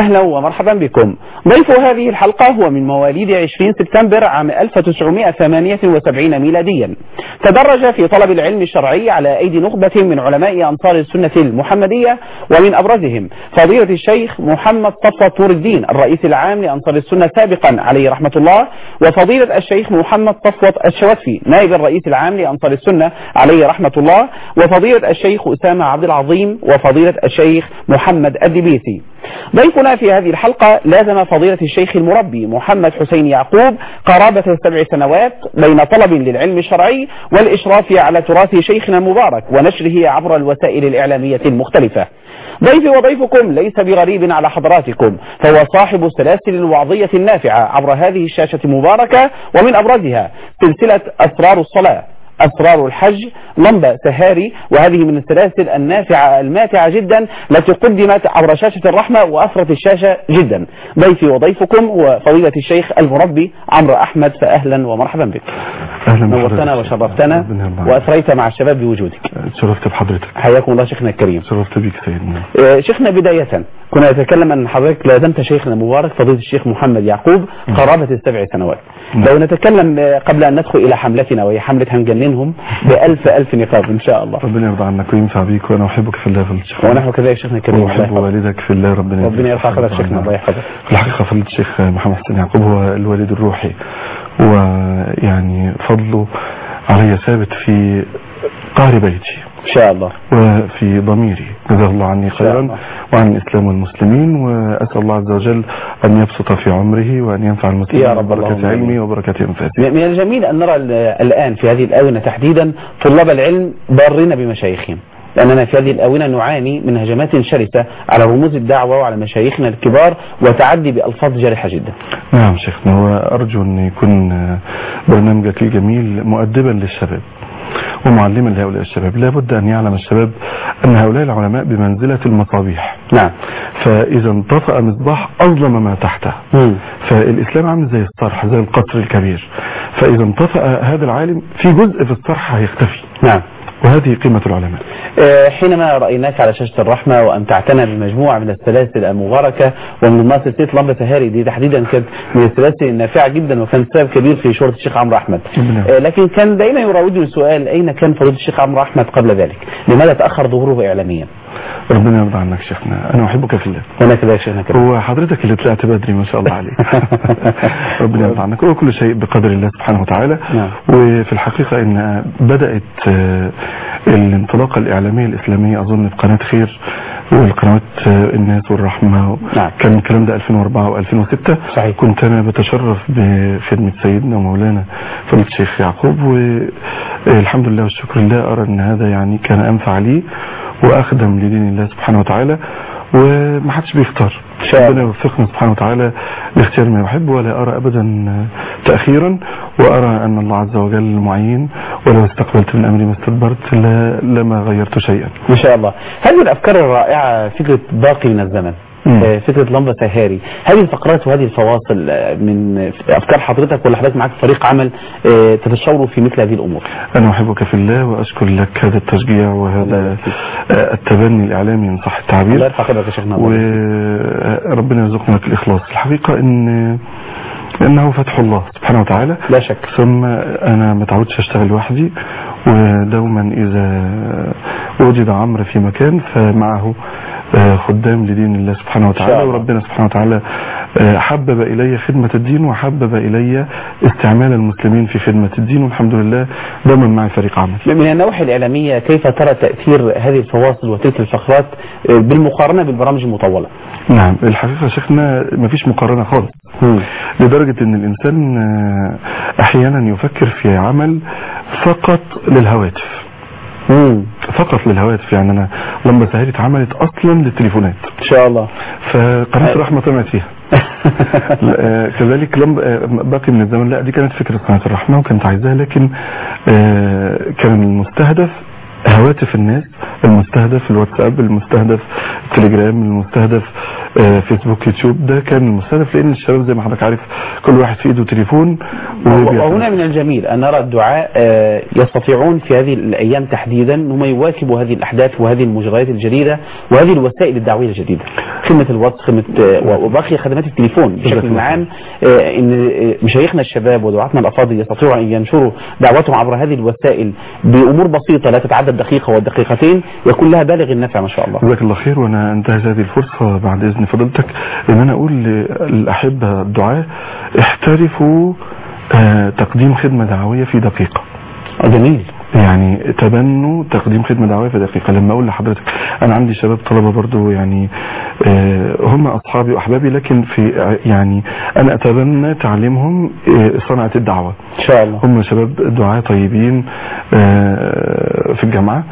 أهلا ومرحبا بكم ضيف هذه الحلقة هو من مواليد 20 سبتمبر عام 1978 ميلاديا تدرج في طلب العلم الشرعي على أيدي نخبة من علماء أنصار السنة المحمدية ومن أبرزهم فضيلة الشيخ محمد صفوة نور الدين الرئيس العام لأنصار السنة سابقا عليه رحمة الله وفضيلة الشيخ محمد صفوة الشواتفي نائب الرئيس العام لأنصار السنة عليه رحمة الله وفضيلة الشيخ أسامة عبد العظيم وفضيلة الشيخ محمد الدبيسي ضيفنا في هذه الحلقة لازم فضيلة الشيخ المربي محمد حسين يعقوب قرابة سبع سنوات بين طلب للعلم الشرعي والإشراف على تراث شيخنا المبارك ونشره عبر الوسائل الإعلامية المختلفة ضيفي وضيفكم ليس بغريب على حضراتكم فهو صاحب السلاسل الوعظية النافعة عبر هذه الشاشة المباركة ومن أبرزها سلسلة أسرار الصلاة أسرار الحج لمبة سهاري وهذه من السلاسل النافعة الماتعة جدا التي قدمت عبر شاشة الرحمة وأثرت الشاشة جدا ضيفي وضيفكم وفضيلة الشيخ المربي عمرو أحمد فأهلا ومرحبا بك اهلا نورتنا وشرفتنا ربنا يرضى عنك. وأثريت مع الشباب بوجودك شرفت بحضرتك حياكم الله شيخنا الكريم شرفت بك سيدنا آه، شيخنا بداية كنا نتكلم أن حضرتك لازمت شيخنا المبارك فضيلة الشيخ محمد يعقوب قرابة السبع سنوات نعم. لو نتكلم آه، قبل أن ندخل إلى حملتنا وهي حملة هنجننهم بألف ألف نقاب إن شاء الله ربنا يرضى عنك وينفع بيك وانا احبك في الله فضل الشيخ ونحن كذلك شيخنا الكريم الله واحب يحفظك. والدك في الله ربنا ربنا يرفع يرضى قدرك شيخنا عنك. الله يحفظك في الحقيقة فضل الشيخ محمد حسين يعقوب هو الوالد الروحي ويعني فضله علي ثابت في قهر بيتي إن شاء الله وفي ضميري جزاه الله عني شاء خيرا الله. وعن الإسلام والمسلمين وأسأل الله عز وجل أن يبسط في عمره وأن ينفع المسلمين يا رب اللهم ببركة آمين. علمي وبركة أنفاسي من من الجميل أن نرى ال- الآن في هذه الآونة تحديدا طلاب العلم بارين بمشايخهم لأننا في هذه الآونة نعاني من هجمات شرسة على رموز الدعوة وعلى مشايخنا الكبار وتعدي بألفاظ جارحة جدا نعم شيخنا وأرجو أن يكون آه، برنامجك الجميل مؤدبا للشباب ومعلما لهؤلاء الشباب لا بد أن يعلم الشباب أن هؤلاء العلماء بمنزلة المصابيح نعم فإذا انطفأ مصباح أظلم ما تحته مم. فالإسلام عامل زي الصرح زي القطر الكبير فإذا انطفأ هذا العالم في جزء في الصرح هيختفي نعم وهذه قيمة العلماء آه، حينما رأيناك على شاشة الرحمة وأمتعتنا بمجموعة من السلاسل المباركة ومن ضمنها سلسلة لمبة سهاري دي تحديدا كانت من السلاسل النافعة جدا وكان سبب كبير في شهرة الشيخ عمرو أحمد ربنا آه، لكن كان دائما يراودني سؤال أين كان فضيلة الشيخ عمرو أحمد قبل ذلك لماذا تأخر ظهوره إعلاميا ربنا يرضى عنك شيخنا أنا أحبك في الله هنا كذلك شيخنا كريم هو حضرتك اللي طلعت بدري ما شاء الله عليك ربنا يرضى عنك وكل شيء بقدر الله سبحانه وتعالى نعم. وفي الحقيقة ان بدأت آه، الانطلاقة الإعلامية الإسلامية أظن في قناة خير والقنوات آه، الناس والرحمة نعم. كان الكلام ده 2004 و2006 صحيح. كنت أنا بتشرف بخدمة سيدنا ومولانا فضيلة الشيخ يعقوب والحمد لله والشكر لله أرى أن هذا يعني كان أنفع لي وأخدم لدين الله سبحانه وتعالى وما حدش بيختار إن شاء الله. ربنا يوفقنا سبحانه وتعالى لاختيار ما يحب ولا أرى أبدا تأخيرا وأرى أن الله عز وجل معين ولو استقبلت من أمري ما استدبرت لا لما غيرت شيئا ما شاء الله هذه الأفكار الرائعة فكرة باقي من الزمن مم. آه، فكرة لمبة سهاري هذه الفقرات وهذه الفواصل آه، من أفكار حضرتك ولا حضرتك معك فريق عمل آه، تتشاوروا في مثل هذه الأمور أنا أحبك في الله وأشكر لك هذا التشجيع الله وهذا يبارك فيك. آه، التبني الإعلامي إن صح الله التعبير يرفع قدرك يا شيخنا وربنا يرزقنا لك الإخلاص الحقيقة إن إنه فتح الله سبحانه وتعالى لا شك ثم انا ما تعودش اشتغل لوحدي ودوما اذا وجد عمرو في مكان فمعه آه، خدام لدين الله سبحانه إن شاء وتعالى الله. وربنا سبحانه وتعالى آه، حبب الي خدمة الدين وحبب الي استعمال المسلمين في خدمة الدين والحمد لله دوما معي فريق عمل من النواحي الإعلامية كيف ترى تأثير هذه الفواصل وتلك الفقرات آه، بالمقارنة بالبرامج المطولة نعم الحقيقة شيخنا ما فيش مقارنة خالص لدرجة ان الانسان آه، احيانا يفكر في عمل فقط للهواتف مم. فقط للهواتف يعني انا لما سهري اتعملت اصلا للتليفونات إن شاء الله فقناة الرحمة طمعت فيها آه، كذلك لم آه، باقي من الزمن لا دي كانت فكرة قناة الرحمة وكانت عايزاها لكن آه، كان المستهدف هواتف الناس المستهدف الواتساب المستهدف التليجرام المستهدف آه، فيسبوك يوتيوب ده كان المستهدف لان الشباب زي ما حضرتك عارف كل واحد في ايده تليفون وبيعتمد. وهنا من الجميل أن نرى الدعاء آه، يستطيعون في هذه الأيام تحديدا أنهم يواكبوا هذه الأحداث وهذه المجريات الجديدة وهذه الوسائل الدعوية الجديدة خدمة الواتس خدمة آه، وباقي خدمات التليفون بشكل الله. عام آه، ان آه، مشايخنا الشباب ودعاتنا الافاضل يستطيعوا ان ينشروا دعوتهم عبر هذه الوسائل بامور بسيطه لا تتعدى الدقيقه والدقيقتين يكون لها بالغ النفع ما شاء الله. جزاك الله خير وانا انتهز هذه الفرصه بعد اذن فضيلتك ان انا اقول للاحبه الدعاء احترفوا آه، تقديم خدمه دعويه في دقيقه آه، جميل يعني تبنوا تقديم خدمة دعوية في دقيقة لما أقول لحضرتك أنا عندي شباب طلبة برضو يعني آه، هم أصحابي وأحبابي لكن في يعني أنا أتبنى تعليمهم آه، صنعة الدعوة ان شاء الله. هم شباب دعاة طيبين آه، في الجامعة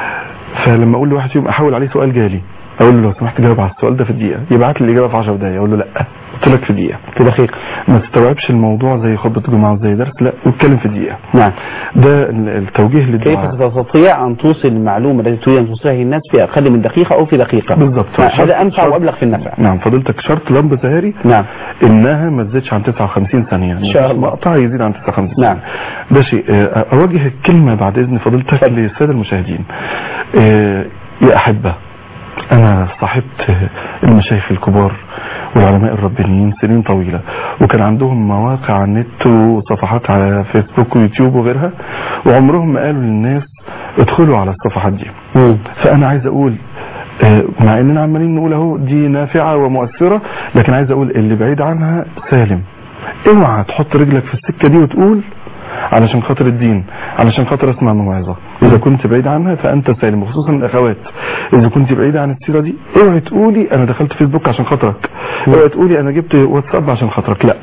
فلما أقول لواحد فيهم أحاول عليه سؤال جالي أقول له لو سمحت جاوب على السؤال ده في الدقيقة يبعت لي الإجابة في 10 دقايق أقول له لا قلت لك في دقيقة في دقيقه. ما تستوعبش الموضوع زي خطبة جمعة وزي درس لا واتكلم في دقيقة نعم. ده ال- التوجيه كيف للدعاء تستطيع ان توصل المعلومه التي تريد ان توصلها للناس في اقل من دقيقه او في دقيقه؟ بالظبط. نعم، شرط- هذا انفع شرط- وابلغ في النفع. نعم فضيلتك شرط لمبة زهري نعم. انها ما تزيدش عن 59 ثانية إن شاء الله. مقطع يزيد عن 59 نعم. ثانية ده شيء آه، اوجه الكلمة بعد اذن فضيلتك اتفضل. للسادة المشاهدين آه، يا احبة انا صاحبت المشايخ الكبار والعلماء الربانيين سنين طويلة وكان عندهم مواقع على النت وصفحات على فيسبوك ويوتيوب وغيرها وعمرهم ما قالوا للناس ادخلوا على الصفحات دي مم. فانا عايز اقول آه، مع اننا عمالين نقول اهو دي نافعه ومؤثره لكن عايز اقول اللي بعيد عنها سالم اوعى تحط رجلك في السكه دي وتقول علشان خاطر الدين علشان خاطر اسمع موعظه اذا كنت بعيد عنها فانت سالم وخصوصا الاخوات اذا كنت بعيد عن السيره دي اوعي تقولي انا دخلت فيسبوك عشان خاطرك اوعي تقولي انا جبت واتساب عشان خاطرك لا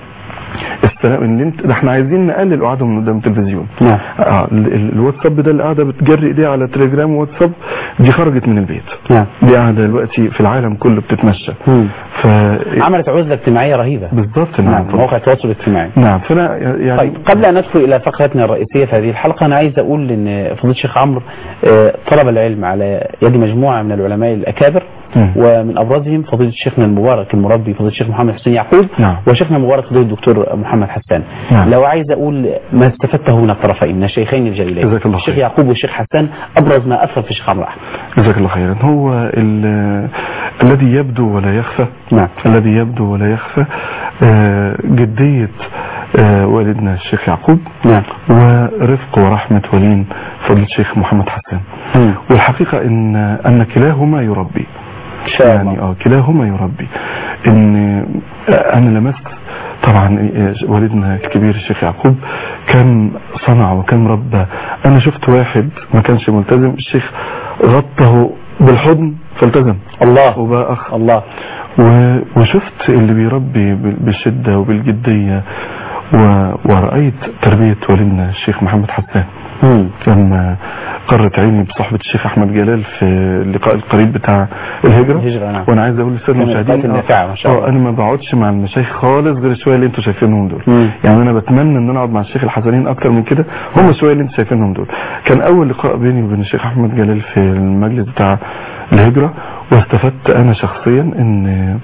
السلام اللي انت ده احنا عايزين نقلل قعدهم من قدام التلفزيون نعم. اه ال- ال- الواتساب ده اللي قاعده بتجري ايديها على تليجرام وواتساب دي خرجت من البيت نعم. دي قاعده دلوقتي في العالم كله بتتمشى مم. ف عملت عزله اجتماعيه رهيبه. بالظبط نعم نعم مواقع التواصل الاجتماعي. نعم فانا يعني طيب قبل ان ندخل الى فقرتنا الرئيسيه في هذه الحلقه انا عايز اقول ان فضيله الشيخ عمرو آه، طلب العلم على يد مجموعه من العلماء الاكابر مم. ومن ابرزهم فضيله شيخنا المبارك المربي فضيله الشيخ محمد حسين يعقوب نعم. وشيخنا المبارك فضيله الدكتور محمد حسان نعم. لو عايز اقول ما استفدته من الطرفين من الشيخين الجليلين جزاك الله الشيخ خير. يعقوب والشيخ حسان ابرز ما اثر في الشيخ عمرو احمد جزاك الله خيرا هو ال- الذي يبدو ولا يخفى نعم. الذي يبدو ولا يخفى آه، جدية آه، والدنا الشيخ يعقوب نعم ورفق ورحمة ولين فضل الشيخ محمد حسان مم. والحقيقة ان ان كلاهما يربي ان شاء يعني الله اه كلاهما يربي ان آه، انا لمست طبعا آه، والدنا الكبير الشيخ يعقوب كان صنع وكان ربى انا شفت واحد ما كانش ملتزم الشيخ غطه بالحضن فالتزم الله وبقى اخ الله و- وشفت اللي بيربي بال- بالشدة وبالجدية و- ورأيت تربية والدنا الشيخ محمد حسان مم. لما قرت عيني بصحبة الشيخ أحمد جلال في اللقاء القريب بتاع الهجرة الهجرة، نعم. وأنا عايز أقول للسادة من المشاهدين اللقاءات النافعة ما شاء الله. آه، أنا ما بقعدش مع المشايخ خالص غير الشوية اللي أنتوا شايفينهم دول مم. يعني أنا بتمنى إن أنا أقعد مع الشيخ الحسنين أكتر من كده هم الشوية اللي أنتوا شايفينهم دول كان أول لقاء بيني وبين الشيخ أحمد جلال في المجلس بتاع الهجرة واستفدت أنا شخصيا إن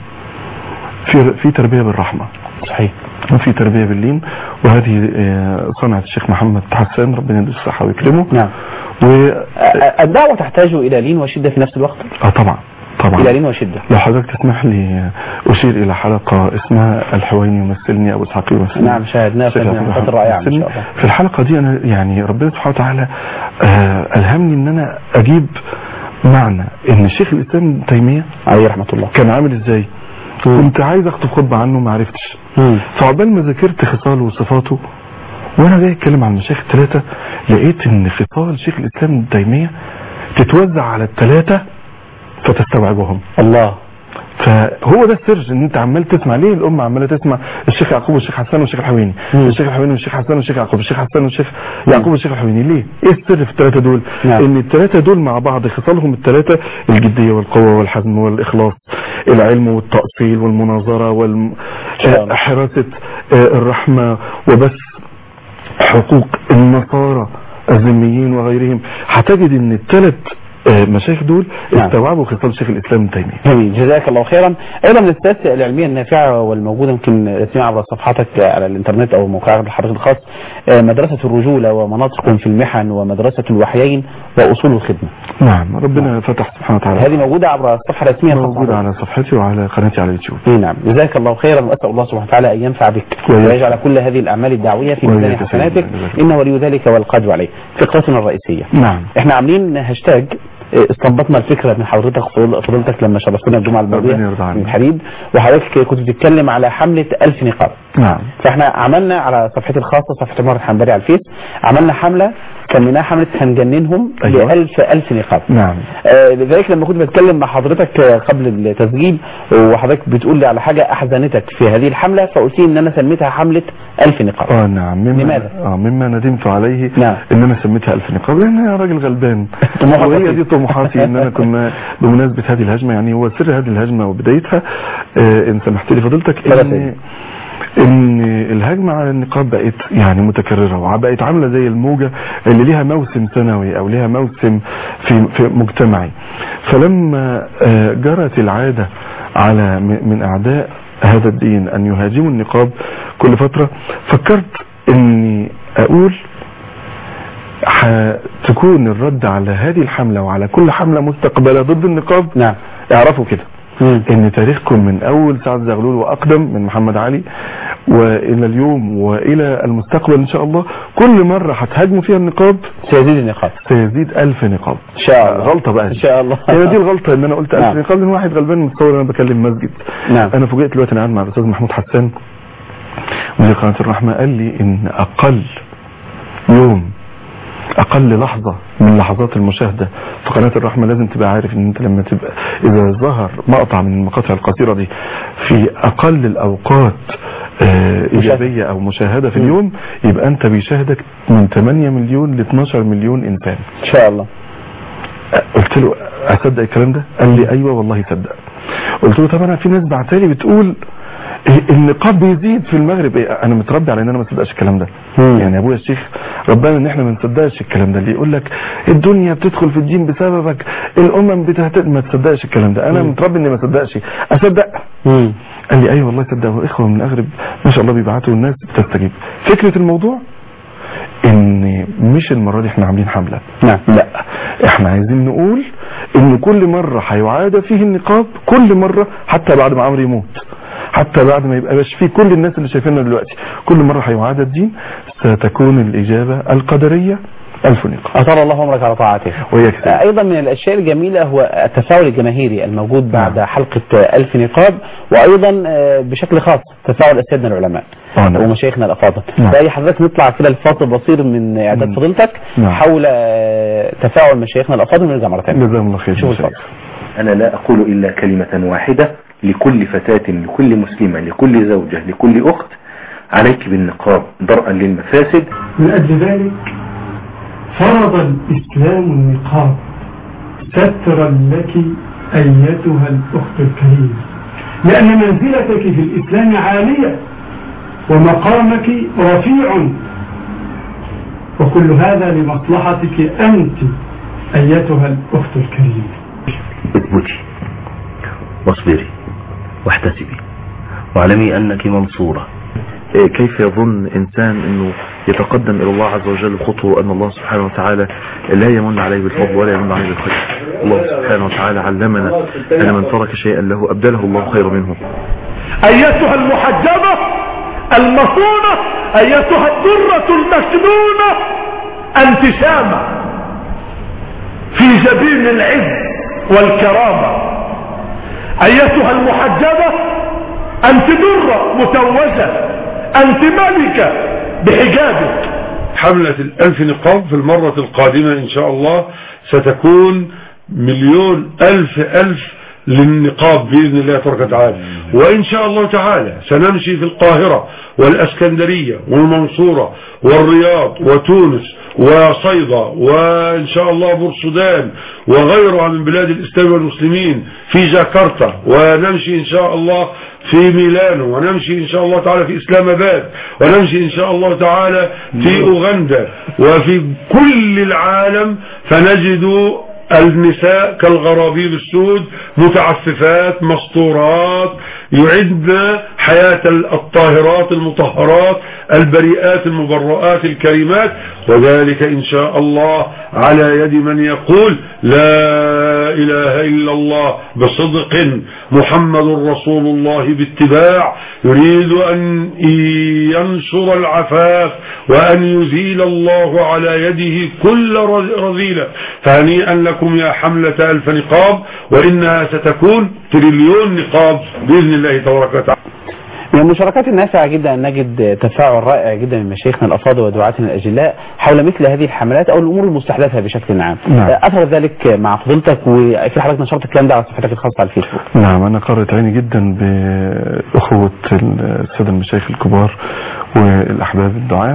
في في تربية بالرحمة صحيح وفي تربية باللين وهذه آه، صنعة الشيخ محمد حسان ربنا يديه الصحة ويكرمه نعم و آه، الدعوه تحتاج الى لين وشده في نفس الوقت اه طبعا طبعا الى لين وشده لو حضرتك تسمح لي أشير إلى حلقة اسمها الحويني يمثلني أبو إسحاق يمثلني نعم، شاهدناها، الشيخ كانت من عبد الحلقات الرحمن الرائعة ما شاء يمثلني. الله. في الحلقة دي أنا يعني ربنا سبحانه وتعالى آه، ألهمني إن أنا أجيب معنى إن الشيخ الإسلام ابن تيمية عليه رحمه الله كان عامل إزاي كنت عايز أخطب خطبة عنه ما عرفتش مم. فعقبال ما ذاكرت خصاله وصفاته وانا جاي اتكلم عن المشايخ الثلاثه لقيت ان خصال شيخ الاسلام ابن تيميه تتوزع على الثلاثه فتستوعبهم الله فهو ده السر ان انت عمال تسمع ليه الامه عماله تسمع الشيخ يعقوب والشيخ حسان والشيخ الحويني مم. الشيخ الحويني والشيخ حسان والشيخ يعقوب الشيخ حسان والشيخ يعقوب والشيخ الحويني ليه ايه السر في الثلاثه دول نعم. ان الثلاثه دول مع بعض خصالهم الثلاثه الجديه والقوه والحزم والاخلاص العلم والتاصيل والمناظره والم... شاء الله. آه، حراسه آه، الرحمه وبس حقوق النصارى الذميين وغيرهم هتجد ان الثلاث آه، مشايخ دول نعم. استوعبوا خصال شيخ الاسلام ابن تيميه جميل جزاك الله خيرا ايضا من السياسات العلميه النافعه والموجوده يمكن رسمها عبر صفحتك على الانترنت او موقعك الحضرتك الخاص آه، مدرسه الرجوله ومناطق في المحن ومدرسه الوحيين واصول الخدمه نعم ربنا فتح سبحانه وتعالى هذه موجوده عبر الصفحه الرسميه الخاصة موجودة على صفحتي وعلى قناتي على اليوتيوب إيه نعم جزاك الله خيرا واسال الله سبحانه وتعالى ان ينفع بك وإياك. ويجعل كل هذه الاعمال الدعويه في ميزان وإياك حسناتك سيدنا. جزاك الله. انه ولي ذلك والقادر عليه فقرتنا الرئيسيه نعم احنا عاملين هاشتاج اه، استنبطنا الفكره من حضرتك فضل- فضيلتك لما شرفتنا الجمعه الماضيه ربنا يرضى عنك. من الحديد وحضرتك كنت بتتكلم على حمله ألف نقاب نعم فاحنا عملنا على صفحتي الخاصه صفحه عمر الحنبري على الفيس عملنا حمله سميناها حمله هنجننهم أيوة. بألف ألف نقاب نعم آه، لذلك لما كنت بتكلم مع حضرتك آه، قبل التسجيل وحضرتك بتقول لي على حاجة أحزنتك في هذه الحملة فقلت لي إن أنا سميتها حملة ألف نقاب اه نعم مما لماذا؟ اه مما ندمت عليه نعم. ان انا سميتها الف نقاب لان انا راجل غلبان طموحك وهي بسيط. دي طموحاتي ان انا كنا بمناسبه هذه الهجمه يعني هو سر هذه الهجمه وبدايتها آه ان سمحت لي فضيلتك لا ان سيدي. ان الهجمه على النقاب بقت يعني متكرره وبقت عامله زي الموجه اللي ليها موسم سنوي او ليها موسم في في مجتمعي فلما آه، جرت العاده على م- من اعداء هذا الدين ان يهاجموا النقاب كل فتره فكرت اني اقول هتكون الرد على هذه الحمله وعلى كل حمله مستقبله ضد النقاب نعم اعرفوا كده مم. ان تاريخكم من اول سعد زغلول واقدم من محمد علي والى اليوم والى المستقبل ان شاء الله كل مرة هتهاجموا فيها النقاب سيزيد النقاب سيزيد الف نقاب إن شاء الله غلطة بقى إن شاء الله هي دي الغلطة ان انا قلت الف نعم. نقاب لان واحد غلبان متصور انا بكلم مسجد نعم. انا فوجئت دلوقتي انا قاعد مع الاستاذ محمود حسان مدير قناة الرحمة قال لي ان اقل يوم اقل لحظة من لحظات المشاهدة في قناة الرحمة لازم تبقى عارف ان انت لما تبقى اذا ظهر مقطع من المقاطع القصيرة دي في اقل الاوقات آه، ايجابية او مشاهدة في اليوم يبقى انت بيشاهدك من 8 مليون ل 12 مليون انسان إن شاء الله قلت له اصدق الكلام ده قال لي ايوه والله صدق قلت له طب انا في ناس بعتالي بتقول إيه النقاب بيزيد في المغرب إيه انا متربي على ان انا ما اصدقش الكلام ده مم. يعني ابويا الشيخ ربنا ان احنا ما نصدقش الكلام ده اللي يقول لك الدنيا بتدخل في الدين بسببك الامم بتهتد ما تصدقش الكلام ده انا مم. متربي اني ما اصدقش اصدق مم. قال لي ايوه والله صدق واخوه من المغرب ما شاء الله بيبعتوا الناس بتستجيب فكره الموضوع ان مش المره دي احنا عاملين حمله نعم لا احنا عايزين نقول ان كل مرة هيعاد فيه النقاب كل مرة حتى بعد ما عمرو يموت حتى بعد ما يبقى باش فيه كل الناس اللي شايفيننا دلوقتي كل مرة هيعاد الدين ستكون الإجابة القدرية ألف نقاب أطال الله عمرك على طاعته وإياك سيدي. أيضا من الأشياء الجميلة هو التفاعل الجماهيري الموجود بعد نعم. حلقة ألف نقاب وأيضا آه، بشكل خاص تفاعل أساتذتنا العلماء آه، نعم. ومشايخنا الأفاضل نعم. فأي حضرتك نطلع كده الفاصل بصير من إعداد مم. فضيلتك نعم. حول آه، تفاعل مشايخنا الأفاضل ونرجع مرة ثانية جزاهم الله خير شوف مشايخ. الفاصل أنا لا أقول إلا كلمة واحدة لكل فتاة لكل مسلمة لكل زوجة لكل أخت عليك بالنقاب درءا للمفاسد من أجل ذلك فرض الإسلام النقاب سترا لك أيتها الأخت الكريمة لأن منزلتك في الإسلام عالية ومقامك رفيع وكل هذا لمصلحتك أنت أيتها الأخت الكريمة اثبتي واصبري واحتسبي واعلمي أنك منصورة إيه كيف يظن إنسان أنه يتقدم إلى الله عز وجل خطوة أن الله سبحانه وتعالى لا يمن عليه بالفضل ولا يمن عليه بالخير الله سبحانه وتعالى علمنا أن من ترك شيئا له أبدله الله خير منه أيتها المحجبة المصونة أيتها الدرة المكنونة أنت شامة في جبين العز والكرامة أيتها المحجبة أنت درة متوجة أنت ملكة بحجابك حملة الألف نقاب في المرة القادمة إن شاء الله ستكون مليون ألف ألف للنقاب بإذن الله تبارك وتعالى وإن شاء الله تعالى سنمشي في القاهرة والأسكندرية والمنصورة والرياض وتونس وصيدا وإن شاء الله بورسودان وغيرها من بلاد الإسلام والمسلمين في جاكرتا ونمشي إن شاء الله في ميلانو ونمشي إن شاء الله تعالى في إسلام آباد ونمشي إن شاء الله تعالى في أوغندا وفي كل العالم فنجد النساء كالغرابيب السود متعففات مسطورات يعدن حياة الطاهرات المطهرات البريئات المبرئات الكريمات وذلك إن شاء الله على يد من يقول لا إله إلا الله بصدق محمد رسول الله باتباع يريد أن ينشر العفاف وأن يزيل الله على يده كل رذيلة فهنيئا لكم يا حملة ألف نقاب وإنها ستكون تريليون نقاب بإذن الله تبارك وتعالى من المشاركات النافعة جدا أن نجد تفاعل رائع جدا من مشايخنا الأفاضل ودعاتنا الأجلاء حول مثل هذه الحملات أو الأمور المستحدثة بشكل عام نعم. أثر ذلك مع فضيلتك وفي حضرتك نشرت الكلام ده على صفحتك الخاصة على الفيسبوك نعم أنا قررت عيني جدا بأخوة السادة المشايخ الكبار والأحباب الدعاء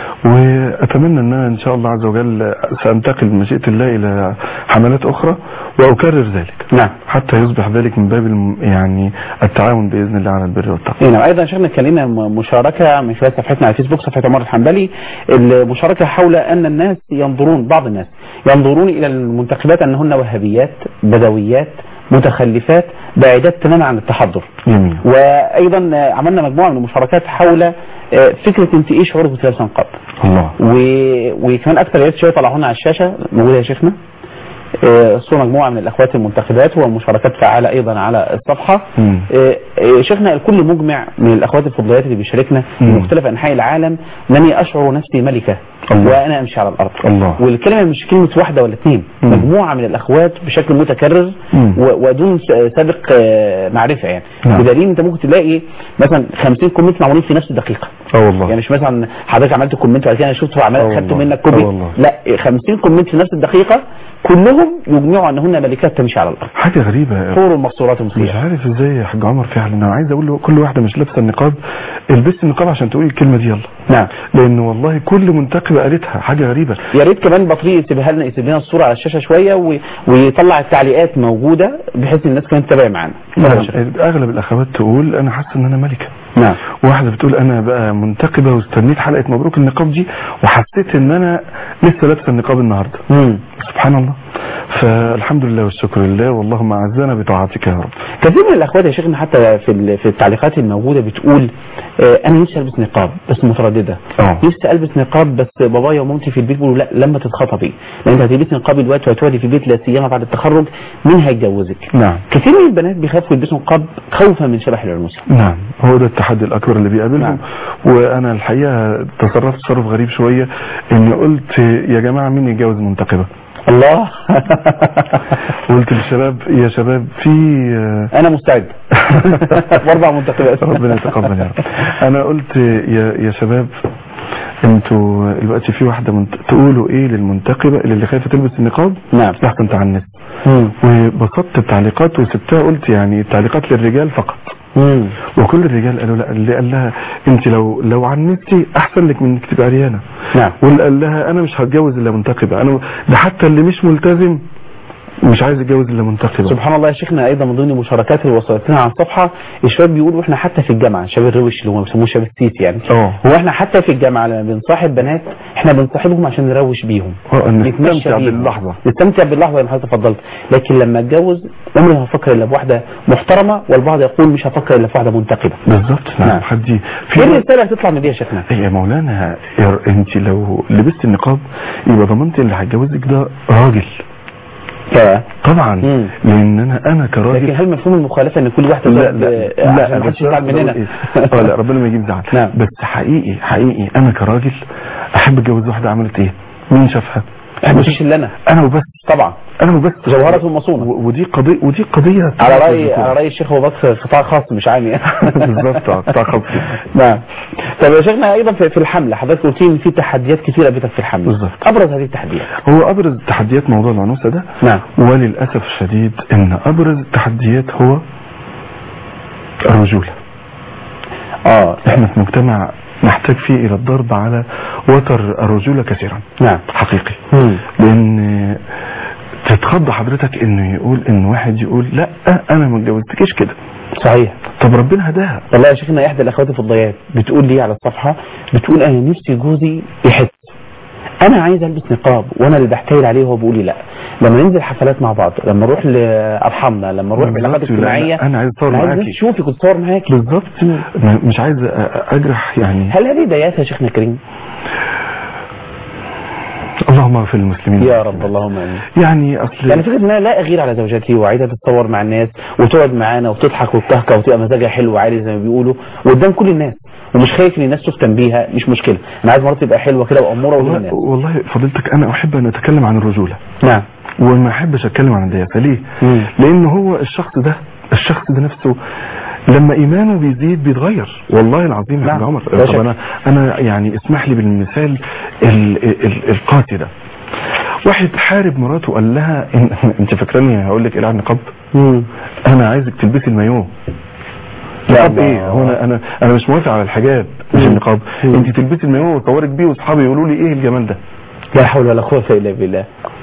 وأتمنى أن أنا إن شاء الله عز وجل سأنتقل بمشيئة الله إلى حملات أخرى وأكرر ذلك نعم حتى يصبح ذلك من باب الم- يعني التعاون بإذن الله على البر والتقوى نعم ايضا شيخنا كان لنا م- مشاركه من خلال صفحتنا على الفيسبوك صفحه عمر الحنبلي المشاركه حول ان الناس ينظرون بعض الناس ينظرون الى المنتخبات انهن وهابيات بدويات متخلفات بعيدات تماما عن التحضر جميل وايضا آه، عملنا مجموعه من المشاركات حول آه، فكره انت ايه شعورك بثلاث نقاط الله و... وكمان اكثر يا ريت شويه طلعوا لنا على الشاشه موجوده يا شيخنا آه، صور مجموعه من الاخوات المنتخبات والمشاركات فعاله ايضا على الصفحه مم. آه، آه، شيخنا الكل مجمع من الاخوات الفضليات اللي بيشاركنا مم. من مختلف انحاء العالم انني اشعر نفسي ملكه الله. وانا امشي على الارض الله. والكلمه مش كلمه واحده ولا اثنين مم. مجموعه من الاخوات بشكل متكرر مم. و- ودون س- سابق آه، معرفه يعني نعم. بدليل انت ممكن تلاقي مثلا 50 كومنت معمولين في نفس الدقيقه اه والله يعني مش مثلا حضرتك عملت كومنت وبعد كده انا شفت آه وعملت خدت والله. منك كوبي آه والله. لا 50 كومنت في نفس الدقيقه كلهم يجمعوا انهن ملكات تمشي على الارض حاجة غريبة حور مقصورات مش مسيحة عارف ازاي يا حاج عمر فعلا انا عايز اقول له كل واحده مش لابسه النقاب البسي النقاب عشان تقولي الكلمه دي يلا نعم لان والله كل منتخبه قالتها حاجه غريبه يا ريت كمان بطريق يسيبها لنا يسيب لنا الصوره على الشاشه شويه و... ويطلع التعليقات موجوده بحيث الناس كمان تتابع معانا اتفضل يا شيخ. اغلب الاخوات تقول انا حاسه ان انا ملكه نعم واحده بتقول انا بقى منتقبه واستنيت حلقه مبروك النقاب دي وحسيت ان انا لسه لابسه النقاب النهارده مم. سبحان الله فالحمد لله والشكر لله واللهم اعزنا بطاعتك يا رب كثير من الاخوات يا شيخنا حتى في ال- في التعليقات الموجوده بتقول آه، انا نفسي البس نقاب بس متردده اه نفسي البس نقاب بس بابايا ومامتي في البيت بيقولوا لا لما تتخطبي لان انت هتلبسي نقاب دلوقتي وهتقعدي في البيت لا سيما بعد التخرج مين هيتجوزك نعم كثير من البنات بيخافوا يلبسوا نقاب خوفا من شبح العنوسه نعم هو ده التحدي الأكبر اللي بيقابلهم نعم. وأنا الحقيقة تصرفت تصرف غريب شوية إني قلت يا جماعة مين يتجوز منتقبة الله قلت للشباب يا شباب في انا مستعد واربع منتخبات ربنا يتقبل يا رب أنا قلت يا يا شباب انتوا دلوقتي في واحدة منت... تقولوا ايه للمنتقبة اللي, اللي خايفة تلبس النقاب نعم لحسن تعنس مم. وبسطت التعليقات وسبتها قلت يعني التعليقات للرجال فقط مم. وكل الرجال قالوا لا اللي قال لها انت لو لو عنستي احسن لك من انك تبقى عريانه نعم واللي قال لها انا مش هتجوز الا منتقبه انا ده حتى اللي مش ملتزم مش عايز يتجوز الا منتقبه سبحان الله يا شيخنا ايضا من ضمن المشاركات اللي وصلت لنا على الصفحه الشباب بيقولوا احنا حتى في الجامعه شباب الروش اللي هم بيسموه شباب السيسي يعني اه هو احنا حتى في الجامعه لما بنصاحب بنات احنا بنصاحبهم عشان نروش بيهم اه ان نتمشى نستمتع بيهم. باللحظه نستمتع باللحظه اللي حضرتك تفضلت لكن لما اتجوز عمري ما هفكر الا بواحده محترمه والبعض يقول مش هفكر الا في واحده منتقبه بالظبط نعم. نعم حد ايه في الرساله هتطلع من دي يا شيخنا يا مولانا يا- انت لو لبست النقاب يبقى ضمنت اللي هيتجوزك ده راجل طبعا مم. لان انا انا لكن كراجل هل مفهوم المخالفه ان كل واحده لا تقعد، لا آه، لا عشان أنا ما حدش بس يزعل مننا بقول إيه؟ اه لا ربنا ما يجيب زعل نعم. بس حقيقي حقيقي انا كراجل احب اتجوز واحده عملت ايه مين شافها مفيش الا انا انا وبس طبعا انا وبس جوهرة مصونة و- ودي قضيه ودي قضيه على راي على راي الشيخ ابو بكر قطاع خاص مش عام يعني بالظبط آه، قطاع خاص. نعم طب يا شيخنا ايضا في في الحمله حضرتك قلت لي ان في تحديات كثيره قابلتك في الحمله بالظبط. ابرز هذه التحديات هو ابرز تحديات موضوع العنوسه ده نعم وللاسف الشديد ان ابرز التحديات هو الرجوله اه احنا في مجتمع نحتاج فيه الى الضرب على وتر الرجوله كثيرا نعم حقيقي مم. لان تتخض حضرتك انه يقول ان واحد يقول لا انا ما اتجوزتكيش كده صحيح طب ربنا هداها والله يا شيخنا احدى الاخوات الفضيات بتقول لي على الصفحه بتقول انا نفسي جوزي يحس انا عايز البس نقاب وانا اللي بحتايل عليه وهو بيقول لي لا لما ننزل حفلات مع بعض لما نروح لارحامنا لما نروح بالظبط. بعلاقات لا، اجتماعيه أنا عايز أتصور أنا عايز معاكي. الناس تشوفك وتتصور معاكي بالظبط م- مش عايز أ- اجرح يعني هل هذه بدايات يا شيخنا الكريم اللهم اغفر للمسلمين يا رب اللهم امين يعني اصل يعني فكره ان انا لا اغير على زوجتي وعايزها تتصور مع الناس وتقعد معانا وتضحك وتهكى وتبقى مزاجها حلو وعالي زي ما بيقولوا قدام كل الناس ومش خايف ان الناس تفتن بيها مش مشكله انا عايز مراتي تبقى حلوه كده واموره قدام والله, الناس والله فضيلتك انا احب ان اتكلم عن الرجوله نعم وما احبش اتكلم عن الدياسه ليه مم. لان هو الشخص ده الشخص ده نفسه لما ايمانه بيزيد بيتغير والله العظيم يا نعم. حاج عمر لا طب شك. انا انا يعني اسمح لي بالمثال ال ال القاسي ده واحد حارب مراته وقال لها إن انت فاكراني هقول لك العب نقاب مم. انا عايزك تلبسي المايوه يا نقاب الله. ايه هو انا انا انا مش موافق على الحجاب مش مم. النقاب مم. انت تلبسي المايوه واصورك بيه واصحابي يقولوا لي ايه الجمال ده لا حول ولا قوه الا بالله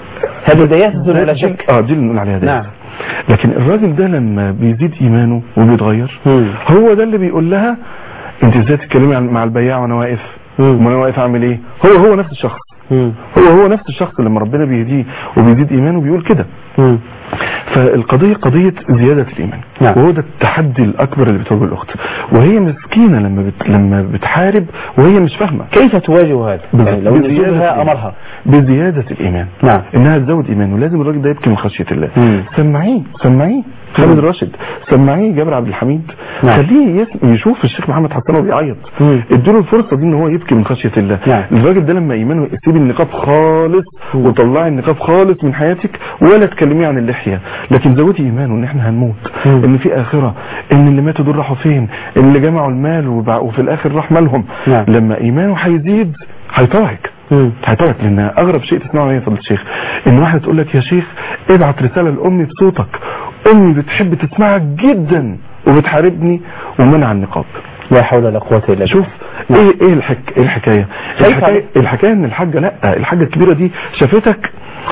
هذه بدايات ولا دي- شك اه دي اللي بنقول عليها نعم. ديت لكن الراجل ده لما بيزيد ايمانه وبيتغير مم. هو ده اللي بيقول لها انت ازاي تتكلمي عن- مع البياع وانا واقف مم. وانا واقف اعمل ايه هو هو نفس الشخص مم. هو هو نفس الشخص اللي لما ربنا بيهديه وبيزيد ايمانه بيقول كده مم. فالقضية قضية زيادة الإيمان نعم. وهو ده التحدي الأكبر اللي بتواجهه الأخت وهي مسكينة لما بت... لما بتحارب وهي مش فاهمة كيف تواجه هذا يعني لو ان بزيادة زوجها الإيمان. امرها بزيادة الإيمان نعم. إنها تزود إيمانه لازم الراجل ده يبكي من خشية الله مم. سمعيه سمعيه خالد راشد سمعيه جابر عبد الحميد نعم. خليه يس... يشوف الشيخ محمد حسن وهو بيعيط مم. اديله الفرصة دي ان هو يبكي من خشية الله نعم. الراجل ده لما ايمانه يسيب النقاب خالص مم. وطلعي النقاب خالص من حياتك ولا تكلميه عن اللحية لكن زودي ايمانه ان احنا هنموت مم. ان في اخرة ان اللي ماتوا دول راحوا فين ان اللي جمعوا المال وبع... وفي الاخر راح مالهم نعم. لما ايمانه هيزيد هيطوعك مم. هيطوعك لان اغرب شيء تسمعه ايه يا فضل الشيخ ان واحده تقول لك يا شيخ ابعت رساله لامي بصوتك امي بتحب تسمعك جدا وبتحاربني ومنع النقاب لا حول ولا قوه الا بالله شوف نعم. ايه ايه الحك... ايه الحكايه خايفة الحكايه عليك. الحكايه ان الحاجه لا الحاجه الكبيره دي شافتك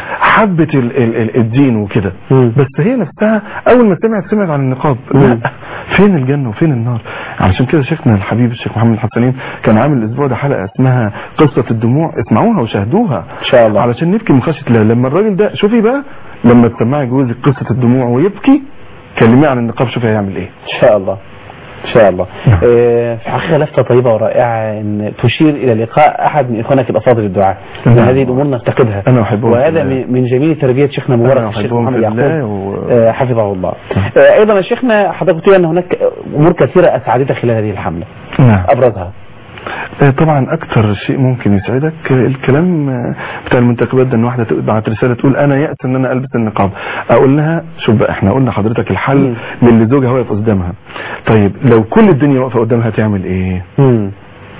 حبت ال... ال... ال... الدين وكده مم. بس هي نفسها اول ما سمعت سمعت عن النقاب مم. لا فين الجنه وفين النار علشان كده شيخنا الحبيب الشيخ محمد الحسنين كان عامل الاسبوع ده حلقه اسمها قصه الدموع اسمعوها وشاهدوها ان شاء الله علشان نبكي من خشيه الله لما الراجل ده شوفي بقى لما تسمعي جوزك قصه الدموع ويبكي كلميه عن النقاب شوفي هيعمل ايه ان شاء الله ان شاء الله نعم. آه، في حقيقه لفته طيبه ورائعه ان تشير الى لقاء احد من اخوانك الافاضل الدعاء نعم. هذه الامور نفتقدها أنا أحبهم في وهذا الله. من من جميل تربيه شيخنا أنا مبارك الشيخ أحبهم محمد في الله يعقوب و- آه، حفظه الله آه، ايضا يا شيخنا حضرتك قلت لي ان هناك امور كثيره اسعدتك خلال هذه الحمله نعم ابرزها آه، طبعا اكتر شيء ممكن يسعدك آه، الكلام آه، بتاع المنتخبات ده ان واحده تبعت رساله تقول انا يأس ان انا البس النقاب اقول لها شوف بقى احنا قلنا حضرتك الحل للي زوجها واقف قدامها طيب لو كل الدنيا واقفه قدامها هتعمل ايه مم.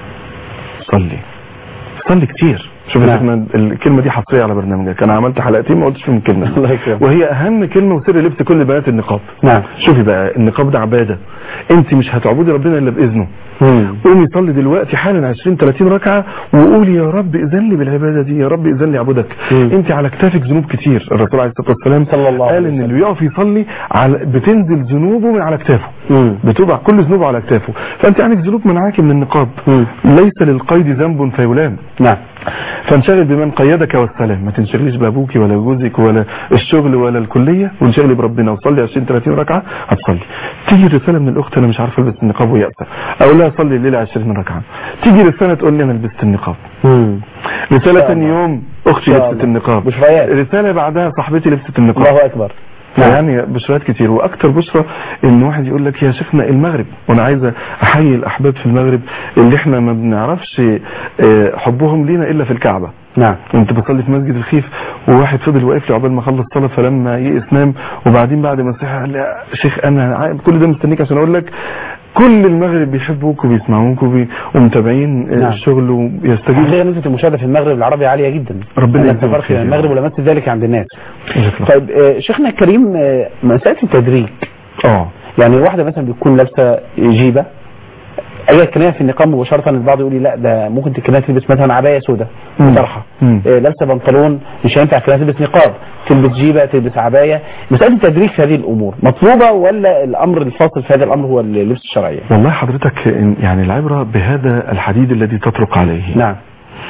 صلي صلي كتير شوف يا نعم. شيخنا الكلمه دي حصريه على برنامجك انا عملت حلقتين ما قلتش فيهم الكلمه الله يكرمك. وهي اهم كلمه وسر لبس كل بنات النقاب نعم شوفي بقى النقاب ده عباده انت مش هتعبدي ربنا الا باذنه مم. قومي صلي دلوقتي حالا 20 30 ركعه وقولي يا رب اذن لي بالعباده دي يا رب اذن لي اعبدك مم. انت على كتافك ذنوب كتير الرسول عليه الصلاه والسلام صلى الله عليه قال ان وسلم. اللي بيقف يصلي على بتنزل ذنوبه من على كتافه مم. بتوضع كل ذنوبه على كتافه فانت عندك ذنوب منعاكي من النقاب مم. ليس للقيد ذنب فيلام نعم فانشغل بمن قيدك والسلام ما تنشغليش بابوك ولا جوزك ولا الشغل ولا الكليه وانشغلي بربنا وصلي 20 30 ركعه هتصلي تيجي رساله من الاخت انا مش عارفه البس النقاب ويأسى اقول لها صلي الليله 20 ركعه تيجي رساله تقول لي انا لبست النقاب مم. رساله شاء ثاني الله. يوم اختي إن شاء لبست الله. النقاب بشريات. رساله بعدها صاحبتي لبست النقاب الله اكبر نعم. يعني بشرات كتير واكتر بشرة ان واحد يقول لك يا شيخنا المغرب وانا عايز احيي الاحباب في المغرب اللي احنا ما بنعرفش آه، حبهم لينا الا في الكعبة نعم كنت بصلي في مسجد الخيف وواحد فضل واقف لي عقبال ما خلص صلاه فلما يئس نام وبعدين بعد ما صحي قال لي يا شيخ انا عا- كل ده مستنيك عشان اقول لك كل المغرب بيحبوك وبيسمعوك وبي- ومتابعين آه، نعم. الشغل وبيستجيبوا حقيقة نسبة المشاهدة في المغرب العربي عالية جدا ربنا أنا يجزيك سافرت خير إلى يا المغرب رب. ولمست ذلك عند الناس جزاك الله. طيب آه، شيخنا الكريم آه، مسألة التدريج اه يعني واحدة مثلا بتكون لابسة جيبة اجي اتكلم في النقاب مباشرة البعض يقول لي لا ده ممكن تكلمها تلبس مثلا عباية سوداء مم. وطرحة مم. آه، لابسة بنطلون مش هينفع كلها تلبس نقاب تلبس جيبة تلبس عباية مسألة التدريج في هذه الأمور مطلوبة ولا الأمر الفاصل في هذا الأمر هو اللبس الشرعي والله حضرتك إن- يعني العبرة بهذا الحديد الذي تطرق عليه نعم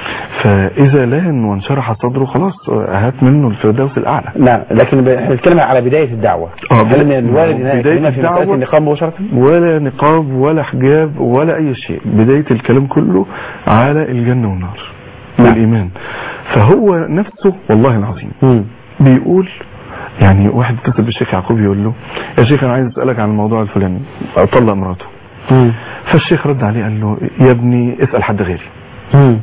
فاذا لان وانشرح صدره خلاص هات منه الفردوس الاعلى نعم لكن ب- احنا بنتكلم على بداية الدعوة آه، هل من الوارد بداية يكلمنا في مسألة الدعوة- النقاب مباشرة؟ ولا نقاب ولا حجاب ولا اي شيء بداية الكلام كله على الجنة والنار نعم. والايمان فهو نفسه والله العظيم مم. بيقول يعني واحد اتصل بالشيخ يعقوب يقول له يا شيخ انا عايز اسالك عن الموضوع الفلاني اطلق مراته مم. فالشيخ رد عليه قال له يا ابني اسال حد غيري مم.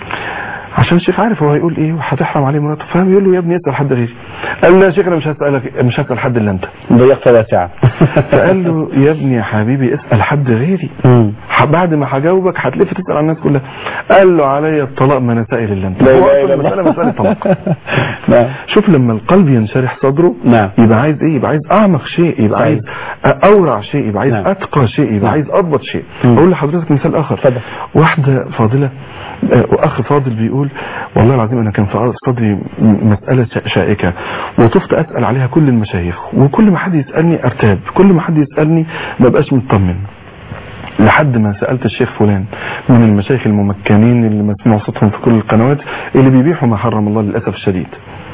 عشان الشيخ عارف هو هيقول ايه وهتحرم عليه مراته فبيقول له يا ابني اسال حد غيري قال له يا شيخ انا مش هسالك مش هسال حد الا انت ضيقت واسعة فقال له يا ابني يا حبيبي اسال حد غيري مم. ح- بعد ما هجاوبك هتلف تسال على الناس كلها قال له عليا الطلاق ما انا سائل الا انت لا هو إله أصلاً إلا الله. المساله مساله طلاق نعم شوف لما القلب ينشرح صدره نعم. يبقى عايز ايه يبقى عايز اعمق شيء يبقى صحيح. عايز اورع شيء يبقى عايز نعم. اتقى شيء يبقى نعم. عايز اضبط شيء مم. اقول لحضرتك مثال اخر اتفضل. واحده فاضله آه، واخ فاضل بيقول والله العظيم انا كان في صدري م- مساله شا- شائكه وطفت اسال عليها كل المشايخ وكل ما حد يسالني ارتاب كل ما حد يسالني ما بقاش مطمن لحد ما سألت الشيخ فلان من المشايخ الممكنين اللي مسموع صوتهم في كل القنوات اللي بيبيحوا ما حرم الله للأسف الشديد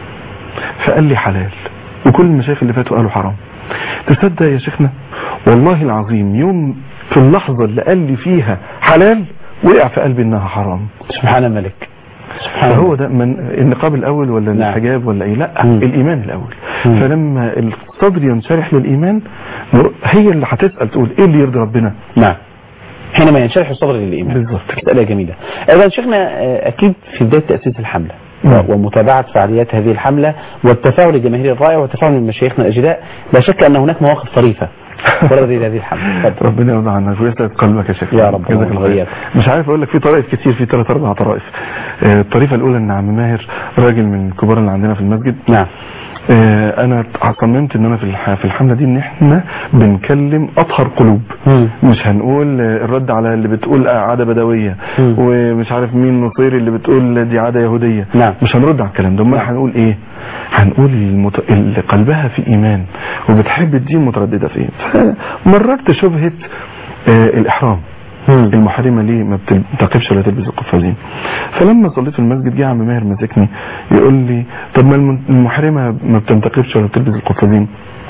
فقال لي حلال وكل المشايخ اللي فاتوا قالوا حرام تصدق يا شيخنا والله العظيم يوم في اللحظة اللي قال لي فيها حلال وقع في قلبي انها حرام سبحان الملك سبحان فهو الله ده من النقاب الاول ولا نعم. الحجاب ولا ايه لا مم. الايمان الاول مم. فلما الصدر ينشرح للايمان هي اللي هتسال تقول ايه اللي يرضي ربنا نعم حينما ينشرح الصدر للإيمان بالظبط مسألة جميلة أيضا شيخنا آه، أكيد في بداية تأسيس الحملة نعم. ومتابعة فعاليات هذه الحملة والتفاعل الجماهيري الرائع والتفاعل من مشايخنا الأجلاء لا شك أن هناك مواقف طريفة وردت إلى هذه الحملة تفضل. ربنا يرضى عنك ويسعد قلبك يا شيخ يا رب، جزاك اللهم الله خير وإياك. مش عارف اقول لك في طرائف كتير في ثلاث اربع طرائف آه، الطريفه الاولى ان عم ماهر راجل من الكبار اللي عندنا في المسجد نعم آه، انا صممت ان انا في الح- في الحمله دي ان احنا بنكلم اطهر قلوب مم. مش هنقول آه، الرد على اللي بتقول آه، عاده بدويه مم. ومش عارف مين نصيري اللي بتقول دي عاده يهوديه نعم. مش هنرد على الكلام ده امال نعم. هنقول ايه هنقول المت... اللي قلبها في ايمان وبتحب الدين متردده فيه فمررت شبهه آه، الاحرام المحرمه ليه ما بتنتقبش ولا تلبس القفازين فلما صليت في المسجد جه عم ماهر مسكني يقول لي طب ما الم- المحرمه ما بتنتقبش ولا بتلبس القفازين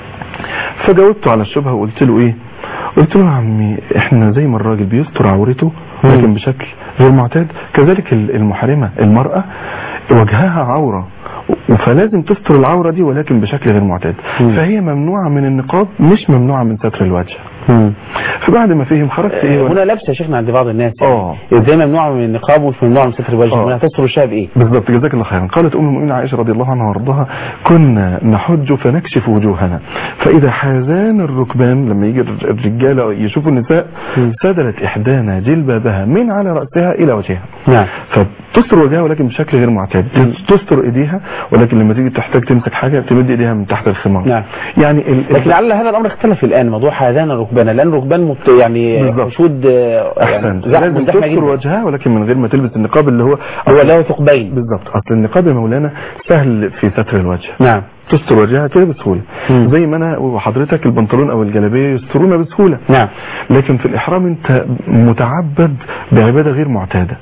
فجاوبته على الشبهه وقلت له ايه قلت له يا عمي احنا زي ما الراجل بيستر عورته لكن بشكل غير معتاد كذلك ال- المحرمه المراه وجهها عوره فلازم تستر العوره دي ولكن بشكل غير معتاد مم. فهي ممنوعه من النقاب مش ممنوعه من ستر الوجه فبعد ما فهم خرجت ايه هنا لبسه يا شيخنا عند بعض الناس اه. ازاي ممنوع من النقاب ومش ممنوع من ستر الوجه اه. هنا هتستر وشها بايه بالضبط جزاك الله خيرا قالت ام المؤمنين عائشه رضي الله عنها وارضاها كنا نحج فنكشف وجوهنا فاذا حازان الركبان لما يجي الر- الرجاله يشوفوا النساء مم. سدلت احدانا جلبابها من على راسها الى وجهها نعم فتستر وجهها ولكن بشكل غير معتاد تستر ايديها ولكن لما تيجي تحتاج تمسك حاجه تمد ايديها من تحت الخمار نعم. يعني ال... لكن لعل هذا الامر اختلف الان موضوع هذان الركبان لان الركبان مت يعني بالضبط. حشود آه، يعني احسنت زحمه لازم زحمه تستر جدا وجهها ولكن من غير ما تلبس النقاب اللي هو هو له ثقبين بالظبط اصل النقاب يا مولانا سهل في ستر الوجه نعم تستر وجهها كده بسهوله مم. زي ما انا وحضرتك البنطلون او الجلابيه يسترونا بسهوله نعم لكن في الاحرام انت متعبد بعباده غير معتاده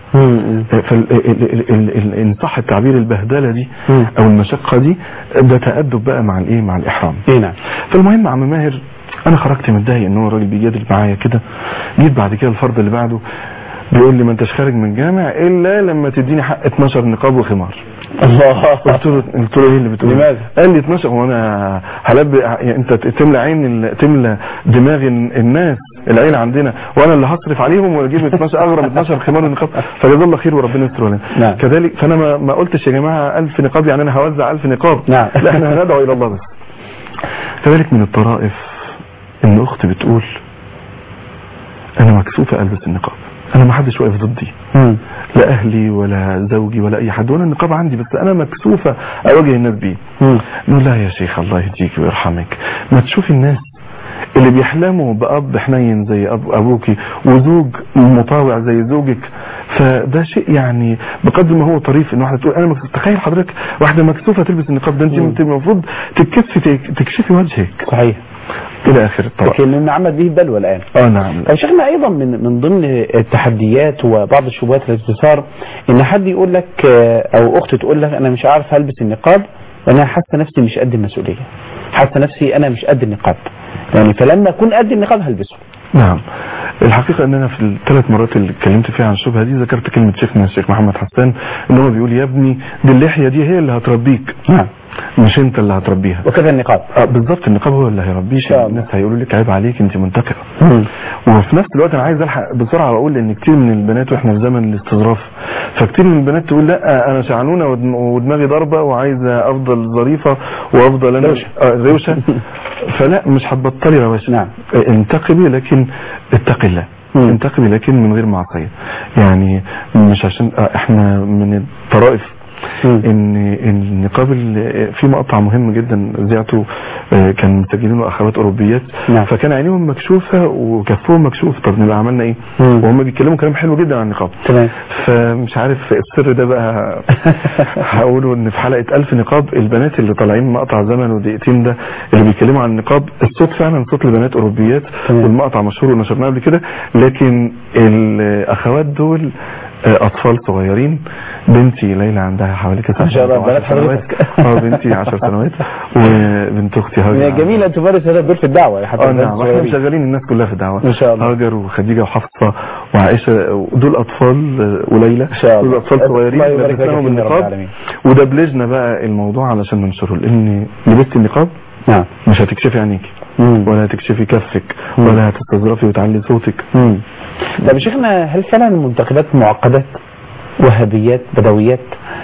فان صح التعبير البهدله دي مم. او المشقه دي ده تادب بقى مع الايه مع الاحرام ايه نعم فالمهم عم ماهر انا خرجت متضايق ان هو الراجل بيجادل معايا كده جيت بعد كده الفرد اللي بعده بيقول لي ما انتش خارج من جامع الا لما تديني حق 12 نقاب وخمار الله قلت له قلت له ايه اللي بتقول لماذا؟ قال لي 12 هو انا هلبي يعني انت تملى عين ال- تملى دماغ ال- الناس العين عندنا وانا اللي هصرف عليهم واجيب 12 اغرب 12 خمار ونقاب فجزاه الله خير وربنا يستر علينا نعم. كذلك فانا ما, ما قلتش يا جماعه 1000 نقاب يعني انا هوزع 1000 نقاب نعم. لا احنا هندعو الى الله بس كذلك من الطرائف ان اختي بتقول انا مكسوفه البس النقاب انا ما حدش واقف ضدي لا اهلي ولا زوجي ولا اي حد وانا النقاب عندي بس انا مكسوفه اواجه الناس بيه نقول لا يا شيخ الله يهديك ويرحمك ما تشوفي الناس اللي بيحلموا بأب حنين زي أب أبوكي وزوج مطاوع زي زوجك فده شيء يعني بقدر ما هو طريف ان واحده تقول انا مكسوف تخيل حضرتك واحده مكسوفه تلبس النقاب ده انت مم. انت المفروض تتكسفي تكشفي وجهك صحيح الى اخر الطبق لكن مما عمل به بلوى الان اه نعم طيب شيخنا ايضا من من ضمن التحديات وبعض الشبهات التي تثار ان حد يقول لك آه، او اخت تقول لك انا مش عارف هلبس النقاب وانا حاسه نفسي مش قد المسؤوليه حاسه نفسي انا مش قد النقاب يعني فلما اكون قد النقاب هلبسه نعم الحقيقة ان انا في الثلاث مرات اللي اتكلمت فيها عن الشبهة دي ذكرت كلمة شيخنا الشيخ محمد حسان ان هو بيقول يا ابني دي اللحية دي هي اللي هتربيك نعم مش انت اللي هتربيها وكذا النقاب اه بالظبط النقاب هو اللي هيربيك شاء الله. الناس هيقولوا لك عيب عليك انت منتقبة وفي نفس الوقت انا عايز الحق بسرعه واقول ان كتير من البنات واحنا في زمن الاستظراف فكتير من البنات تقول لا انا شعنونه ودم- ودماغي ضربه وعايزه افضل ظريفه وافضل انا روشة. آه، روشه فلا مش هتبطلي روشه نعم. آه، انتقبي لكن اتقي الله مم. انتقبي لكن من غير معصيه يعني مش عشان آه، احنا من الطرائف مم. ان النقاب ال- في مقطع مهم جدا ذيعته آه، كان مسجلينه اخوات اوروبيات نعم. فكان عينيهم مكشوفه وكفهم مكشوف طب نبقى عملنا ايه مم. وهم بيتكلموا كلام حلو جدا عن النقاب تمام فمش عارف السر ده بقى هقوله ان في حلقه ألف نقاب البنات اللي طالعين مقطع زمن ودقيقتين ده اللي بيتكلموا عن النقاب الصوت فعلا صوت لبنات اوروبيات تمام. والمقطع مشهور ونشرناه قبل كده لكن الاخوات دول آه، اطفال صغيرين بنتي ليلى عندها حوالي تسع ما شاء الله، سنوات أو بنات عشر سنوات. حضرتك. اه بنتي 10 سنوات وبنت اختي هاجر هي جميلة أن تمارس هذا الدور في الدعوة حتى اه الناس نعم احنا الصغيرين. مشغلين الناس كلها في الدعوه ما شاء الله. هاجر وخديجه وحفصه وعائشه دول اطفال آه، وليلى ما شاء الله. دول اطفال صغيرين الله يبارك فيك لبسناهم فيهم يا رب النقاب العالمين. ودبلجنا بقى الموضوع علشان ننشره لان لبست النقاب نعم مش هتكشفي عينيك مم. ولا هتكشفي كفك مم. ولا هتستظرفي وتعلي صوتك مم. طب يا شيخنا هل فعلا المنتخبات معقدات وهابيات بدويات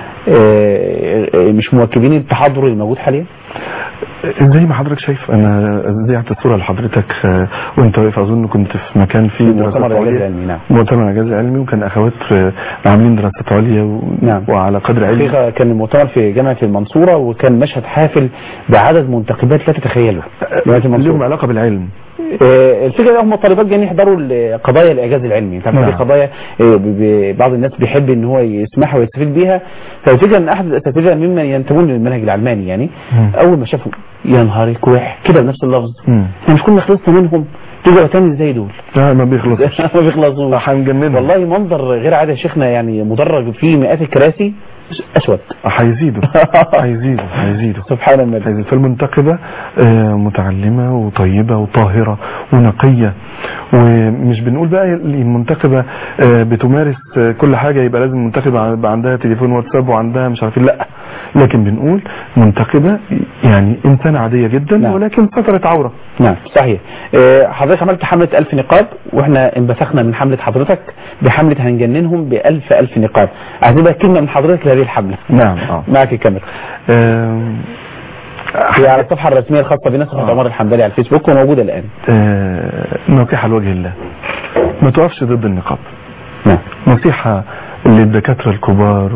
آه، آه، مش مواكبين التحضر اللي موجود حاليا؟ زي ما حضرتك شايف انا ذيعت الصوره لحضرتك آه، وانت واقف اظن كنت في مكان فيه دراسات مؤتمر الإعجاز عليا العلمي نعم مؤتمر الاعجاز العلمي وكان اخوات آه، عاملين دراسات عليا و... نعم. وعلى قدر علمي الحقيقة كان المؤتمر في جامعة المنصورة وكان مشهد حافل بعدد منتخبات لا تتخيله جامعة لهم المنصورة علاقه بالعلم آه، الفكرة ده هم الطالبات جايين يحضروا ال- قضايا الإعجاز العلمي طبعا نعم. في قضايا آه، ب- ب- بعض الناس بيحب ان هو يسمعها ويستفيد بيها فالفكرة ان احد الاساتذة ممن ينتمون للمنهج العلماني يعني مم. اول ما شافوا يا نهار كويح كده بنفس اللفظ مم. احنا مش كنا خلصنا منهم ترجعوا تاني ازاي دول لا ما بيخلصش ما بيخلصوش هنجننهم والله منظر غير عادي يا شيخنا يعني مدرج فيه مئات الكراسي اسود هيزيدوا هيزيدوا هيزيدوا سبحان الملك هيزيدوا فالمنتقبة آه، متعلمة وطيبة وطاهرة ونقية ومش بنقول بقى المنتقبة آه، بتمارس آه، كل حاجة يبقى لازم المنتقبة يبقى عندها تليفون واتساب وعندها مش عارفين لا لكن بنقول منتقبة يعني إنسانة عادية جدا نعم. ولكن سترت عورة نعم صحيح آه، حضرتك عملت حملة ألف نقاب واحنا انبثقنا من حملة حضرتك بحملة هنجننهم بألف ألف نقاب عايزين بقى كلمة من حضرتك لهذه الحملة نعم اه معك الكاميرا آم، هي على الصفحة الرسمية الخاصة بنا صفحة آه. عمر الحنبلي على الفيسبوك وموجودة الآن آه، نصيحة لوجه الله ما تقفش ضد النقاب نعم نصيحة للدكاترة الكبار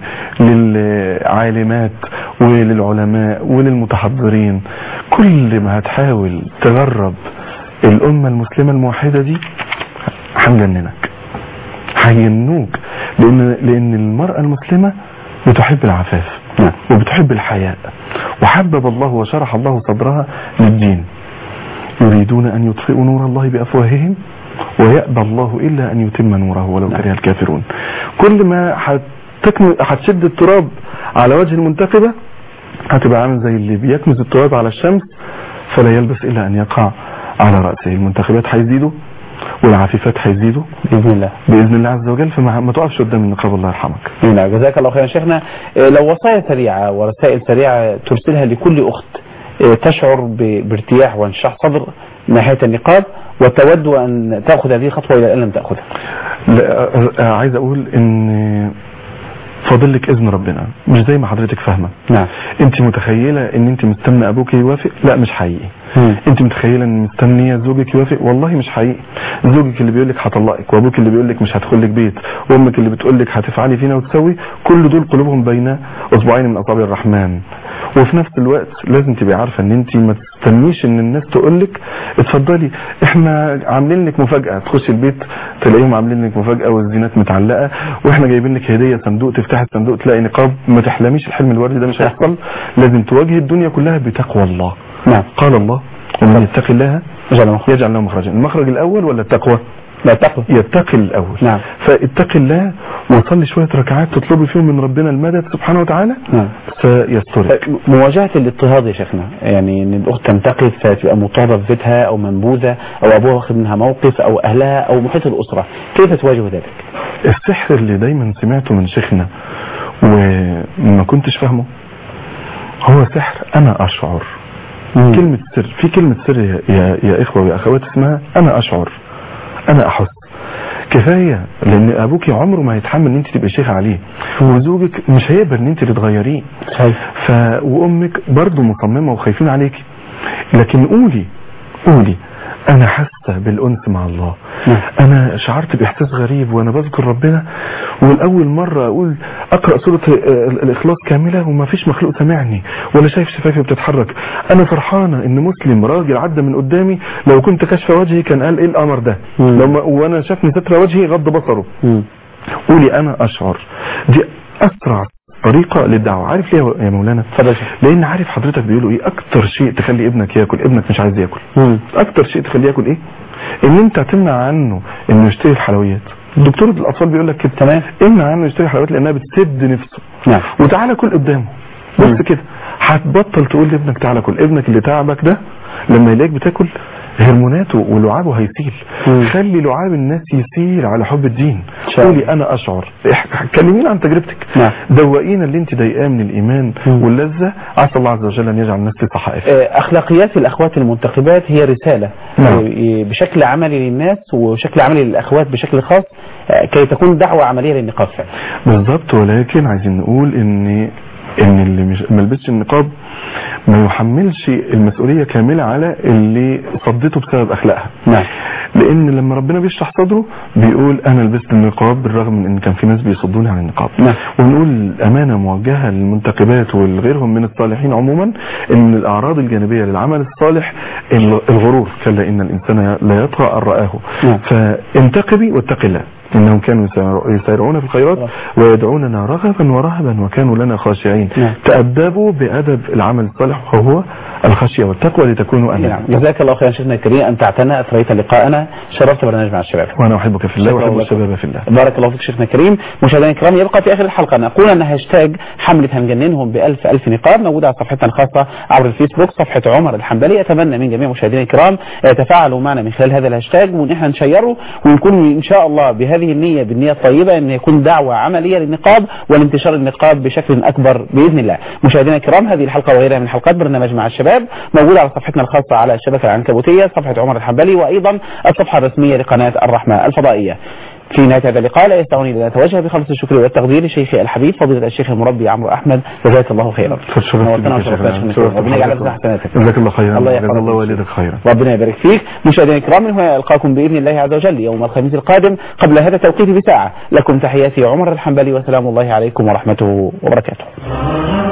وللعالمات وللعلماء وللمتحضرين كل ما هتحاول تغرب الأمة المسلمة الموحدة دي هنجننك هيجنوك لأن, لأن المرأة المسلمة بتحب العفاف نعم. وبتحب الحياء وحبب الله وشرح الله صدرها للدين يريدون أن يطفئوا نور الله بأفواههم ويأبى الله إلا أن يتم نوره ولو كره الكافرون كل ما هتكن- هتشد التراب على وجه المنتقبة هتبقى عامل زي اللي بيكنز التراب على الشمس فلا يلبس إلا أن يقع على رأسه المنتخبات هيزيدوا والعفيفات هيزيدوا بإذن الله بإذن الله عز وجل فما ما تقفش قدام النقاب الله يرحمك نعم جزاك الله خيرا شيخنا آه، لو وصايا سريعة ورسائل سريعة ترسلها لكل أخت آه، تشعر ب- بارتياح وانشراح صدر ناحية النقاب وتود أن تأخذ هذه الخطوة إلى الآن لم تأخذها لا آه، آه، عايز أقول إن فاضل لك إذن ربنا مش زي ما حضرتك فاهمة نعم انت متخيلة ان انت مستنى ابوك يوافق لا مش حقيقي مم. انت متخيلة ان مستنية زوجك يوافق والله مش حقيقي زوجك اللي بيقول لك هطلقك وابوك اللي بيقول لك مش هدخل لك بيت وامك اللي بتقول لك هتفعلي فينا وتسوي كل دول قلوبهم بين اصبعين من اصابع الرحمن وفي نفس الوقت لازم تبقي عارفة ان انت ما تستنيش ان الناس تقول لك اتفضلي احنا عاملين لك مفاجأة تخشي البيت تلاقيهم عاملين لك مفاجأة والزينات متعلقة واحنا جايبين لك هدية صندوق تفتح الصندوق تلاقي نقاب ما تحلميش الحلم الوردي ده مش هيحصل لازم تواجهي الدنيا كلها بتقوى الله نعم قال الله ومن يتقي الله جل مخرج يجعل له مخرجا المخرج الاول ولا التقوى لا تقوى يتقي الاول نعم. فاتقي الله وصلي شويه ركعات تطلبي فيهم من ربنا المدد سبحانه وتعالى نعم. سيسترك مواجهة الاضطهاد يا شيخنا يعني ان الاخت تنتقد فتبقى مضطهدة في بيتها او منبوذة او ابوها واخد منها موقف او اهلها او محيط الاسرة كيف تواجه ذلك؟ السحر اللي دايما سمعته من شيخنا وما كنتش فاهمه هو سحر انا اشعر كلمة سر في كلمة سر يا, يا, يا اخوة ويا اخوات اسمها انا اشعر انا احس كفاية لان ابوك عمره ما هيتحمل ان انت تبقى شيخ عليه وزوجك مش هيقبل ان انت اللي تغيريه صحيح ف وامك برضو مصممة وخايفين عليكي لكن قولي قولي انا حاسة بالانس مع الله نعم. انا شعرت باحساس غريب وانا بذكر ربنا والاول مرة اقول اقرأ سورة آه، الاخلاص كاملة وما فيش مخلوق سامعني ولا شايف شفايفي بتتحرك انا فرحانة ان مسلم راجل عدى من قدامي لو كنت كشف وجهي كان قال ايه الامر ده مم. لما وانا شافني ستر وجهي غض بصره مم. قولي انا اشعر دي اسرع طريقة للدعوة عارف ليه يا مولانا اتفضل يا شيخ. لان عارف حضرتك بيقولوا ايه اكتر شيء تخلي ابنك ياكل ابنك مش عايز ياكل مم. اكتر شيء تخليه ياكل ايه ان انت تمنع عنه انه يشتري الحلويات دكتور الاطفال بيقول لك كده تمام. امنع عنه يشتري حلويات لانها بتسد نفسه نعم وتعالى كل قدامه مم. بص كده هتبطل تقول لابنك تعالى كل ابنك اللي تعبك ده لما يلاقيك بتاكل هرموناته ولعابه هيسيل مم. خلي لعاب الناس يسيل على حب الدين شاء الله. قولي انا اشعر اح- كلمينا عن تجربتك نعم. دوقينا اللي انت ضايقاه من الايمان مم. واللذه عسى الله عز وجل ان يجعل الناس في صحائف آه، اخلاقيات الاخوات المنتخبات هي رسالة نعم. آه، بشكل عملي للناس وشكل عملي للاخوات بشكل خاص آه، كي تكون دعوة عملية للنقاط فعلا بالظبط ولكن عايزين نقول ان ان اللي مش ما لبسش النقاب ما يحملش المسؤولية كاملة على اللي صدته بسبب اخلاقها نعم لان لما ربنا بيشرح صدره بيقول انا لبست النقاب بالرغم من ان كان في ناس بيصدوني عن النقاب نعم. ونقول امانة موجهة للمنتقبات ولغيرهم من الصالحين عموما ان الاعراض الجانبية للعمل الصالح الغرور كلا ان الانسان لا يطغى ان رآه نعم. فانتقبي واتقي الله انهم كانوا يسارع- يسارعون في الخيرات ويدعوننا رغبا ورهبا وكانوا لنا خاشعين نعم. تأدبوا بأدب العمل الصالح وهو الخشية والتقوى لتكونوا نعم أمنا جزاك الله خيرا شيخنا الكريم أمتعتنا أثريت لقاءنا شرفت برنامج مع الشباب وأنا أحبك في الله شكرا وأحب لكم. الشباب في الله بارك الله فيك شيخنا الكريم مشاهدينا الكرام يبقى في اخر الحلقه نقول ان هاشتاج حمله هنجننهم بألف ألف نقاب موجوده على صفحتنا الخاصه عبر الفيسبوك صفحه عمر الحنبلي اتمنى من جميع مشاهدينا الكرام يتفاعلوا معنا من خلال هذا الهاشتاج وان احنا نشيره ونكون ان شاء الله بهذه النيه بالنيه الطيبه ان يكون دعوه عمليه للنقاب والانتشار النقاب بشكل اكبر باذن الله مشاهدينا الكرام هذه الحلقه وغيرها من حلقات برنامج مع الشباب موجوده على صفحتنا الخاصه على الشبكه العنكبوتيه صفحه عمر الحنبلي وايضا الصفحه الرسميه لقناه الرحمه الفضائيه في نهاية هذا اللقاء لا يستغني أن أتوجه بخلص الشكر والتقدير لشيخي الحبيب فضيلة الشيخ المربي عمرو أحمد جزاك الله خيرا تشرفت نورتنا بك يا وشرفتنا شيخنا. شيخنا. شرفت ربنا يجعل بحضرتك. حسناتك جزاك الله خيرا الله جزاك يحفظك الله والدك خيرا ربنا يبارك فيك مشاهدينا الكرام من هنا ألقاكم بإذن الله عز وجل يوم الخميس القادم قبل هذا التوقيت بساعة لكم تحياتي عمر الحنبلي وسلام الله عليكم ورحمته وبركاته